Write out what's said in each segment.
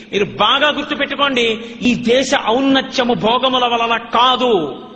మీరు బాగా గుర్తుపెట్టుకోండి ఈ దేశ ఔన్నత్యము భోగముల వలన కాదు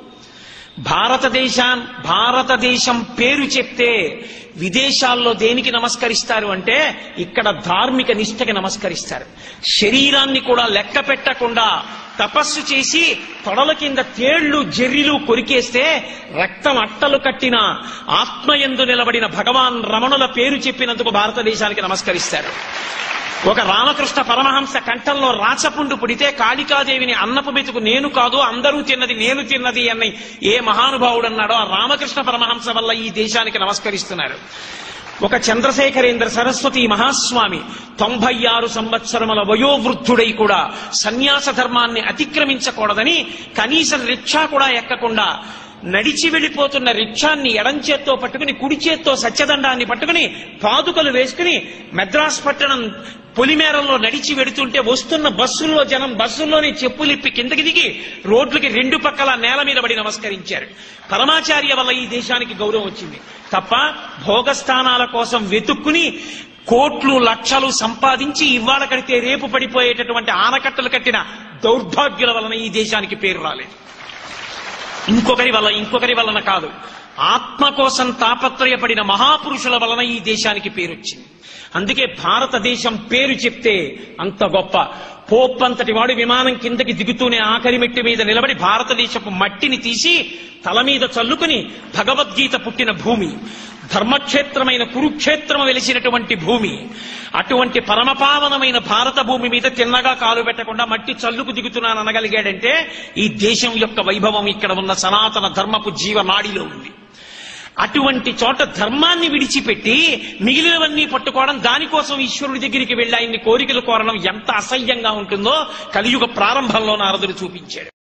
భారతదేశం భారతదేశం పేరు చెప్తే విదేశాల్లో దేనికి నమస్కరిస్తారు అంటే ఇక్కడ ధార్మిక నిష్టకి నమస్కరిస్తారు శరీరాన్ని కూడా లెక్క పెట్టకుండా తపస్సు చేసి తొడల కింద తేళ్లు జెర్రిలు కొరికేస్తే రక్తం అట్టలు కట్టిన ఆత్మయందు నిలబడిన భగవాన్ రమణుల పేరు చెప్పినందుకు భారతదేశానికి నమస్కరిస్తారు ఒక రామకృష్ణ పరమహంస కంఠంలో రాచపుండు పుడితే కాళికాదేవిని అన్నపు మెతుకు నేను కాదు అందరూ తిన్నది నేను తిన్నది అని ఏ మహానుభావుడు అన్నాడో ఆ రామకృష్ణ పరమహంస వల్ల ఈ దేశానికి నమస్కరిస్తున్నారు ఒక చంద్రశేఖరేంద్ర సరస్వతి మహాస్వామి తొంభై ఆరు సంవత్సరముల వయోవృద్ధుడై కూడా సన్యాస ధర్మాన్ని అతిక్రమించకూడదని కనీసం రిక్షా కూడా ఎక్కకుండా నడిచి వెళ్ళిపోతున్న రిక్షాన్ని ఎడం చేత్తో పట్టుకుని కుడి చేత్తో సత్యదండాన్ని పట్టుకుని పాదుకలు వేసుకుని మెద్రాస్ పట్టణం పొలిమేరల్లో నడిచి వెడుతుంటే వస్తున్న బస్సుల్లో జనం బస్సుల్లోనే చెప్పులిప్పి కిందకి దిగి రోడ్లకి రెండు పక్కల నేల మీద పడి నమస్కరించారు పరమాచార్య వల్ల ఈ దేశానికి గౌరవం వచ్చింది తప్ప భోగస్థానాల కోసం వెతుక్కుని కోట్లు లక్షలు సంపాదించి ఇవాళ కడితే రేపు పడిపోయేటటువంటి ఆనకట్టలు కట్టిన దౌర్భాగ్యుల వలన ఈ దేశానికి పేరు రాలేదు ఇంకొకరి వల్ల ఇంకొకరి వలన కాదు ఆత్మ కోసం తాపత్రయపడిన మహాపురుషుల వలన ఈ దేశానికి పేరొచ్చింది అందుకే భారతదేశం పేరు చెప్తే అంత గొప్ప పోప్పంతటి వాడు విమానం కిందకి దిగుతూనే ఆఖరి మెట్టి మీద నిలబడి భారతదేశపు మట్టిని తీసి తల మీద చల్లుకుని భగవద్గీత పుట్టిన భూమి ధర్మక్షేత్రమైన కురుక్షేత్రము వెలిసినటువంటి భూమి అటువంటి పరమపావనమైన భారత భూమి మీద తిన్నగా కాలు పెట్టకుండా మట్టి చల్లుకు దిగుతున్నాను అనగలిగాడంటే ఈ దేశం యొక్క వైభవం ఇక్కడ ఉన్న సనాతన ధర్మపు జీవనాడిలో ఉంది అటువంటి చోట ధర్మాన్ని విడిచిపెట్టి మిగిలినవన్నీ పట్టుకోవడం దానికోసం ఈశ్వరుడి దగ్గరికి వెళ్ళి ఆయన్ని కోరికలు కోరడం ఎంత అసహ్యంగా ఉంటుందో కలియుగ ప్రారంభంలో నారదుడు చూపించాడు